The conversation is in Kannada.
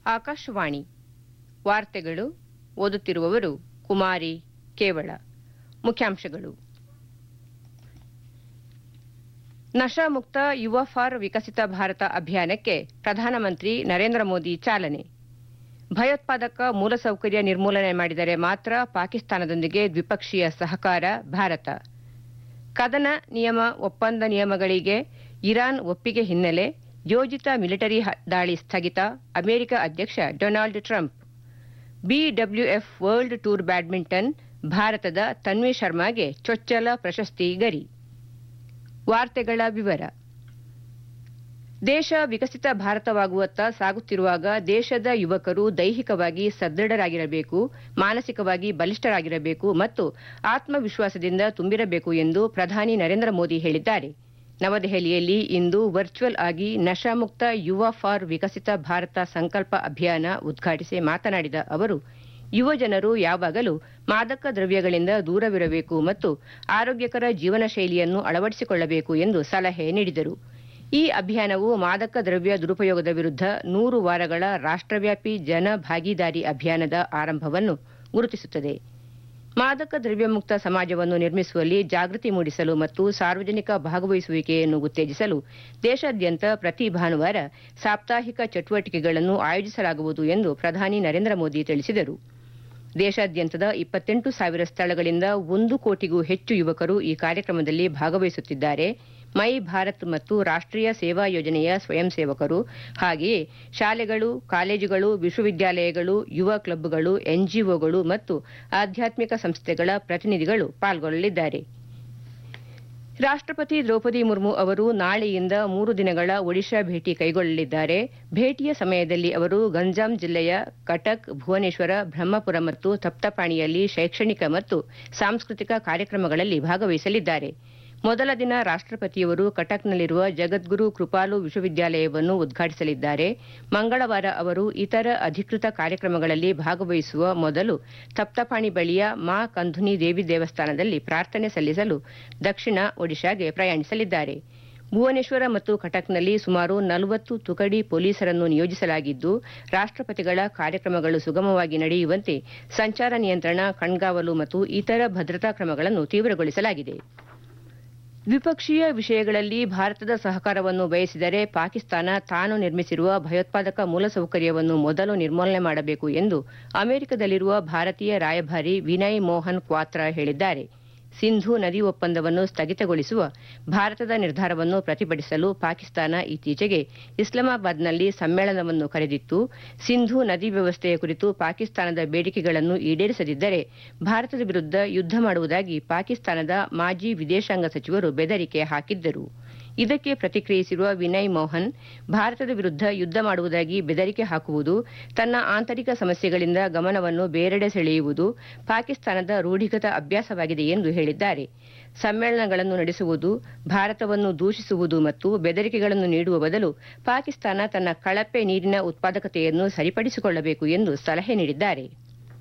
ಆಕಾಶವಾಣಿ ವಾರ್ತೆಗಳು ಓದುತ್ತಿರುವವರು ಕುಮಾರಿ ಕೇವಳ ಮುಖ್ಯಾಂಶಗಳು ನಶಾಮುಕ್ತ ಯುವ ಫಾರ್ ವಿಕಸಿತ ಭಾರತ ಅಭಿಯಾನಕ್ಕೆ ಪ್ರಧಾನಮಂತ್ರಿ ನರೇಂದ್ರ ಮೋದಿ ಚಾಲನೆ ಭಯೋತ್ಪಾದಕ ಮೂಲಸೌಕರ್ಯ ನಿರ್ಮೂಲನೆ ಮಾಡಿದರೆ ಮಾತ್ರ ಪಾಕಿಸ್ತಾನದೊಂದಿಗೆ ದ್ವಿಪಕ್ಷೀಯ ಸಹಕಾರ ಭಾರತ ಕದನ ನಿಯಮ ಒಪ್ಪಂದ ನಿಯಮಗಳಿಗೆ ಇರಾನ್ ಒಪ್ಪಿಗೆ ಹಿನ್ನೆಲೆ ಯೋಜಿತ ಮಿಲಿಟರಿ ದಾಳಿ ಸ್ಥಗಿತ ಅಮೆರಿಕ ಅಧ್ಯಕ್ಷ Donald Trump BWF world tour badminton ಭಾರತದ ತನ್ವಿ ಶರ್ಮಾಗೆ ಚೊಚ್ಚಲ ಪ್ರಶಸ್ತಿ ಗರಿ ವಾರ್ತೆಗಳ ವಿವರ ದೇಶ ವಿಕಸಿತ ಭಾರತವಾಗುವತ್ತ ಸಾಗುತ್ತಿರುವಾಗ ದೇಶದ ಯುವಕರು ದೈಹಿಕವಾಗಿ ಸದೃಢರಾಗಿರಬೇಕು ಮಾನಸಿಕವಾಗಿ ಬಲಿಷ್ಠರಾಗಿರಬೇಕು ಮತ್ತು ಆತ್ಮವಿಶ್ವಾಸದಿಂದ ತುಂಬಿರಬೇಕು ಎಂದು ಪ್ರಧಾನಿ ನರೇಂದ್ರ ಮೋದಿ ಹೇಳಿದ್ದಾರೆ ನವದೆಹಲಿಯಲ್ಲಿ ಇಂದು ವರ್ಚುವಲ್ ಆಗಿ ನಶಾಮುಕ್ತ ಯುವ ಫಾರ್ ವಿಕಸಿತ ಭಾರತ ಸಂಕಲ್ಪ ಅಭಿಯಾನ ಉದ್ಘಾಟಿಸಿ ಮಾತನಾಡಿದ ಅವರು ಯುವ ಜನರು ಯಾವಾಗಲೂ ಮಾದಕ ದ್ರವ್ಯಗಳಿಂದ ದೂರವಿರಬೇಕು ಮತ್ತು ಆರೋಗ್ಯಕರ ಜೀವನ ಶೈಲಿಯನ್ನು ಅಳವಡಿಸಿಕೊಳ್ಳಬೇಕು ಎಂದು ಸಲಹೆ ನೀಡಿದರು ಈ ಅಭಿಯಾನವು ಮಾದಕ ದ್ರವ್ಯ ದುರುಪಯೋಗದ ವಿರುದ್ಧ ನೂರು ವಾರಗಳ ರಾಷ್ಟವ್ಯಾಪಿ ಜನ ಭಾಗೀದಾರಿ ಅಭಿಯಾನದ ಆರಂಭವನ್ನು ಗುರುತಿಸುತ್ತದೆ ಮಾದಕ ದ್ರವ್ಯ ಮುಕ್ತ ಸಮಾಜವನ್ನು ನಿರ್ಮಿಸುವಲ್ಲಿ ಜಾಗೃತಿ ಮೂಡಿಸಲು ಮತ್ತು ಸಾರ್ವಜನಿಕ ಭಾಗವಹಿಸುವಿಕೆಯನ್ನು ಉತ್ತೇಜಿಸಲು ದೇಶಾದ್ಯಂತ ಪ್ರತಿ ಭಾನುವಾರ ಸಾಪ್ತಾಹಿಕ ಚಟುವಟಿಕೆಗಳನ್ನು ಆಯೋಜಿಸಲಾಗುವುದು ಎಂದು ಪ್ರಧಾನಿ ನರೇಂದ್ರ ಮೋದಿ ತಿಳಿಸಿದರು ದೇಶಾದ್ಯಂತದ ಇಪ್ಪತ್ತೆಂಟು ಸಾವಿರ ಸ್ಥಳಗಳಿಂದ ಒಂದು ಕೋಟಿಗೂ ಹೆಚ್ಚು ಯುವಕರು ಈ ಕಾರ್ಯಕ್ರಮದಲ್ಲಿ ಭಾಗವಹಿಸುತ್ತಿದ್ದಾರೆ ಮೈ ಭಾರತ್ ಮತ್ತು ರಾಷ್ಟೀಯ ಸೇವಾ ಯೋಜನೆಯ ಸ್ವಯಂ ಸೇವಕರು ಹಾಗೆಯೇ ಶಾಲೆಗಳು ಕಾಲೇಜುಗಳು ವಿಶ್ವವಿದ್ಯಾಲಯಗಳು ಯುವ ಕ್ಲಬ್ಗಳು ಎನ್ಜಿಒಗಳು ಮತ್ತು ಆಧ್ಯಾತ್ಮಿಕ ಸಂಸ್ಥೆಗಳ ಪ್ರತಿನಿಧಿಗಳು ಪಾಲ್ಗೊಳ್ಳಲಿದ್ದಾರೆ ರಾಷ್ಟಪತಿ ದ್ರೌಪದಿ ಮುರ್ಮು ಅವರು ನಾಳೆಯಿಂದ ಮೂರು ದಿನಗಳ ಒಡಿಶಾ ಭೇಟಿ ಕೈಗೊಳ್ಳಲಿದ್ದಾರೆ ಭೇಟಿಯ ಸಮಯದಲ್ಲಿ ಅವರು ಗಂಜಾಂ ಜಿಲ್ಲೆಯ ಕಟಕ್ ಭುವನೇಶ್ವರ ಬ್ರಹ್ಮಪುರ ಮತ್ತು ತಪ್ತಪಾಣಿಯಲ್ಲಿ ಶೈಕ್ಷಣಿಕ ಮತ್ತು ಸಾಂಸ್ಕೃತಿಕ ಕಾರ್ಯಕ್ರಮಗಳಲ್ಲಿ ಭಾಗವಹಿಸಲಿದ್ದಾರೆ ಮೊದಲ ದಿನ ರಾಷ್ಟಪತಿಯವರು ಕಟಕ್ನಲ್ಲಿರುವ ಜಗದ್ಗುರು ಕೃಪಾಲು ವಿಶ್ವವಿದ್ಯಾಲಯವನ್ನು ಉದ್ಘಾಟಿಸಲಿದ್ದಾರೆ ಮಂಗಳವಾರ ಅವರು ಇತರ ಅಧಿಕೃತ ಕಾರ್ಯಕ್ರಮಗಳಲ್ಲಿ ಭಾಗವಹಿಸುವ ಮೊದಲು ತಪ್ತಪಾಣಿ ಬಳಿಯ ಮಾ ಕಂಧುನಿ ದೇವಿ ದೇವಸ್ಥಾನದಲ್ಲಿ ಪ್ರಾರ್ಥನೆ ಸಲ್ಲಿಸಲು ದಕ್ಷಿಣ ಒಡಿಶಾಗೆ ಪ್ರಯಾಣಿಸಲಿದ್ದಾರೆ ಭುವನೇಶ್ವರ ಮತ್ತು ಕಟಕ್ನಲ್ಲಿ ಸುಮಾರು ನಲವತ್ತು ತುಕಡಿ ಪೊಲೀಸರನ್ನು ನಿಯೋಜಿಸಲಾಗಿದ್ದು ರಾಷ್ಟಪತಿಗಳ ಕಾರ್ಯಕ್ರಮಗಳು ಸುಗಮವಾಗಿ ನಡೆಯುವಂತೆ ಸಂಚಾರ ನಿಯಂತ್ರಣ ಕಣ್ಗಾವಲು ಮತ್ತು ಇತರ ಭದ್ರತಾ ಕ್ರಮಗಳನ್ನು ತೀವ್ರಗೊಳಿಸಲಾಗಿದೆ ದ್ವಿಪಕ್ಷೀಯ ವಿಷಯಗಳಲ್ಲಿ ಭಾರತದ ಸಹಕಾರವನ್ನು ಬಯಸಿದರೆ ಪಾಕಿಸ್ತಾನ ತಾನು ನಿರ್ಮಿಸಿರುವ ಭಯೋತ್ಪಾದಕ ಮೂಲಸೌಕರ್ಯವನ್ನು ಮೊದಲು ನಿರ್ಮೂಲನೆ ಮಾಡಬೇಕು ಎಂದು ಅಮೆರಿಕದಲ್ಲಿರುವ ಭಾರತೀಯ ರಾಯಭಾರಿ ವಿನಯ್ ಮೋಹನ್ ಕ್ವಾತ್ರಾ ಹೇಳಿದ್ದಾರೆ ಸಿಂಧೂ ನದಿ ಒಪ್ಪಂದವನ್ನು ಸ್ಥಗಿತಗೊಳಿಸುವ ಭಾರತದ ನಿರ್ಧಾರವನ್ನು ಪ್ರತಿಭಟಿಸಲು ಪಾಕಿಸ್ತಾನ ಇತ್ತೀಚೆಗೆ ಇಸ್ಲಾಮಾಬಾದ್ನಲ್ಲಿ ಸಮ್ಮೇಳನವನ್ನು ಕರೆದಿತ್ತು ಸಿಂಧೂ ನದಿ ವ್ಯವಸ್ಥೆಯ ಕುರಿತು ಪಾಕಿಸ್ತಾನದ ಬೇಡಿಕೆಗಳನ್ನು ಈಡೇರಿಸದಿದ್ದರೆ ಭಾರತದ ವಿರುದ್ಧ ಯುದ್ಧ ಮಾಡುವುದಾಗಿ ಪಾಕಿಸ್ತಾನದ ಮಾಜಿ ವಿದೇಶಾಂಗ ಸಚಿವರು ಬೆದರಿಕೆ ಹಾಕಿದ್ದರು ಇದಕ್ಕೆ ಪ್ರತಿಕ್ರಿಯಿಸಿರುವ ವಿನಯ್ ಮೋಹನ್ ಭಾರತದ ವಿರುದ್ಧ ಯುದ್ಧ ಮಾಡುವುದಾಗಿ ಬೆದರಿಕೆ ಹಾಕುವುದು ತನ್ನ ಆಂತರಿಕ ಸಮಸ್ಯೆಗಳಿಂದ ಗಮನವನ್ನು ಬೇರೆಡೆ ಸೆಳೆಯುವುದು ಪಾಕಿಸ್ತಾನದ ರೂಢಿಗತ ಅಭ್ಯಾಸವಾಗಿದೆ ಎಂದು ಹೇಳಿದ್ದಾರೆ ಸಮ್ಮೇಳನಗಳನ್ನು ನಡೆಸುವುದು ಭಾರತವನ್ನು ದೂಷಿಸುವುದು ಮತ್ತು ಬೆದರಿಕೆಗಳನ್ನು ನೀಡುವ ಬದಲು ಪಾಕಿಸ್ತಾನ ತನ್ನ ಕಳಪೆ ನೀರಿನ ಉತ್ಪಾದಕತೆಯನ್ನು ಸರಿಪಡಿಸಿಕೊಳ್ಳಬೇಕು ಎಂದು ಸಲಹೆ ನೀಡಿದ್ದಾರೆ